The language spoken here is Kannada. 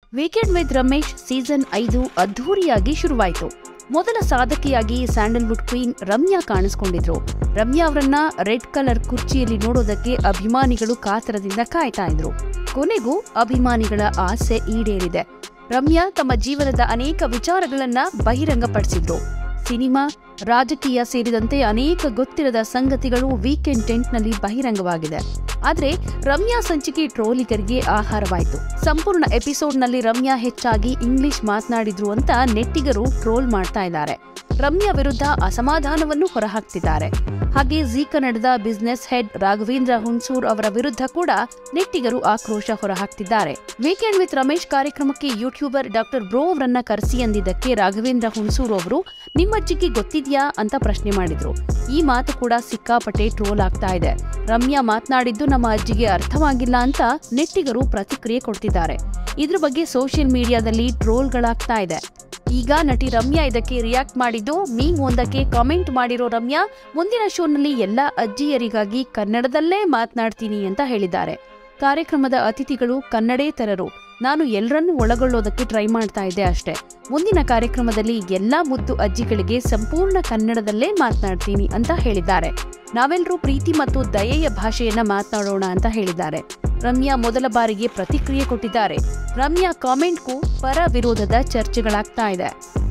ವೀಕೆಂಡ್ ವಿತ್ ರಮೇಶ್ ಸೀಸನ್ ಐದು ಅದ್ಧೂರಿಯಾಗಿ ಶುರುವಾಯಿತು ಮೊದಲ ಸಾಧಕಿಯಾಗಿ ಸ್ಯಾಂಡಲ್ವುಡ್ ಕ್ವೀನ್ ರಮ್ಯಾ ಕಾಣಿಸ್ಕೊಂಡಿದ್ರು ರಮ್ಯಾ ಅವರನ್ನ ರೆಡ್ ಕಲರ್ ಕುರ್ಚಿಯಲ್ಲಿ ನೋಡೋದಕ್ಕೆ ಅಭಿಮಾನಿಗಳು ಕಾತರದಿಂದ ಕಾಯ್ತಾ ಇದ್ರು ಕೊನೆಗೂ ಅಭಿಮಾನಿಗಳ ಆಸೆ ಈಡೇರಿದೆ ರಮ್ಯಾ ತಮ್ಮ ಜೀವನದ ಅನೇಕ ವಿಚಾರಗಳನ್ನ ಬಹಿರಂಗಪಡಿಸಿದ್ರು ಸಿನಿಮಾ ರಾಜಕೀಯ ಸೇರಿದಂತೆ ಅನೇಕ ಗೊತ್ತಿರದ ಸಂಗತಿಗಳು ವೀಕೆಂಡ್ ಟೆಂಟ್ನಲ್ಲಿ ಬಹಿರಂಗವಾಗಿದೆ ಆದ್ರೆ ರಮ್ಯಾ ಸಂಚಿಕೆ ಟ್ರೋಲಿಗರಿಗೆ ಆಹಾರವಾಯಿತು ಸಂಪೂರ್ಣ ಎಪಿಸೋಡ್ನಲ್ಲಿ ರಮ್ಯಾ ಹೆಚ್ಚಾಗಿ ಇಂಗ್ಲಿಷ್ ಮಾತನಾಡಿದ್ರು ಅಂತ ನೆಟ್ಟಿಗರು ಟ್ರೋಲ್ ಮಾಡ್ತಾ ಇದ್ದಾರೆ ರಮ್ಯಾ ವಿರುದ್ಧ ಅಸಮಾಧಾನವನ್ನು ಹೊರಹಾಕ್ತಿದ್ದಾರೆ ಹಾಗೆ ಜಿ ಕನ್ನಡದ ಬಿಸ್ನೆಸ್ ಹೆಡ್ ರಾಘವೇಂದ್ರ ಹುಣಸೂರ್ ಅವರ ವಿರುದ್ಧ ಕೂಡ ನೆಟ್ಟಿಗರು ಆಕ್ರೋಶ ಹೊರಹಾಕ್ತಿದ್ದಾರೆ ವೀಕೆಂಡ್ ವಿತ್ ರಮೇಶ್ ಕಾರ್ಯಕ್ರಮಕ್ಕೆ ಯೂಟ್ಯೂಬರ್ ಡಾಕ್ಟರ್ ಬ್ರೋ ಅವರನ್ನ ಕರೆಸಿ ಅಂದಿದ್ದಕ್ಕೆ ರಾಘವೇಂದ್ರ ಹುಣಸೂರ್ ಅವರು ನಿಮ್ಮ ಅಜ್ಜಿಗೆ ಗೊತ್ತಿದ್ಯಾ ಅಂತ ಪ್ರಶ್ನೆ ಮಾಡಿದ್ರು ಈ ಮಾತು ಕೂಡ ಸಿಕ್ಕಾಪಟ್ಟೆ ಟ್ರೋಲ್ ಆಗ್ತಾ ಇದೆ ರಮ್ಯಾ ಮಾತನಾಡಿದ್ದು ನಮ್ಮ ಅಜ್ಜಿಗೆ ಅರ್ಥವಾಗಿಲ್ಲ ಅಂತ ನೆಟ್ಟಿಗರು ಪ್ರತಿಕ್ರಿಯೆ ಕೊಡ್ತಿದ್ದಾರೆ ಇದ್ರ ಬಗ್ಗೆ ಸೋಷಿಯಲ್ ಮೀಡಿಯಾದಲ್ಲಿ ಟ್ರೋಲ್ಗಳಾಗ್ತಾ ಇದೆ ಈಗ ನಟಿ ರಮ್ಯಾ ಇದಕ್ಕೆ ರಿಯಾಕ್ಟ್ ಮಾಡಿದ್ದು ಮೀಮ್ ಒಂದಕ್ಕೆ ಕಾಮೆಂಟ್ ಮಾಡಿರೋ ರಮ್ಯಾ ಮುಂದಿನ ಶೋನಲ್ಲಿ ಎಲ್ಲ ಅಜ್ಜಿಯರಿಗಾಗಿ ಕನ್ನಡದಲ್ಲೇ ಮಾತನಾಡ್ತೀನಿ ಅಂತ ಹೇಳಿದ್ದಾರೆ ಕಾರ್ಯಕ್ರಮದ ಅತಿಥಿಗಳು ಕನ್ನಡೇತರರು ನಾನು ಎಲ್ಲರನ್ನೂ ಒಳಗೊಳ್ಳೋದಕ್ಕೆ ಟ್ರೈ ಮಾಡ್ತಾ ಇದ್ದೆ ಅಷ್ಟೇ ಮುಂದಿನ ಕಾರ್ಯಕ್ರಮದಲ್ಲಿ ಎಲ್ಲಾ ಮುದ್ದು ಅಜ್ಜಿಗಳಿಗೆ ಸಂಪೂರ್ಣ ಕನ್ನಡದಲ್ಲೇ ಮಾತನಾಡ್ತೀನಿ ಅಂತ ಹೇಳಿದ್ದಾರೆ ನಾವೆಲ್ಲರೂ ಪ್ರೀತಿ ಮತ್ತು ದಯೆಯ ಭಾಷೆಯನ್ನ ಮಾತನಾಡೋಣ ಅಂತ ಹೇಳಿದ್ದಾರೆ ರಮ್ಯಾ ಮೊದಲ ಬಾರಿಗೆ ಪ್ರತಿಕ್ರಿಯೆ ಕೊಟ್ಟಿದ್ದಾರೆ ರಮ್ಯಾ ಕಾಮೆಂಟ್ಗೂ ಪರ ವಿರೋಧದ ಚರ್ಚೆಗಳಾಗ್ತಾ ಇದೆ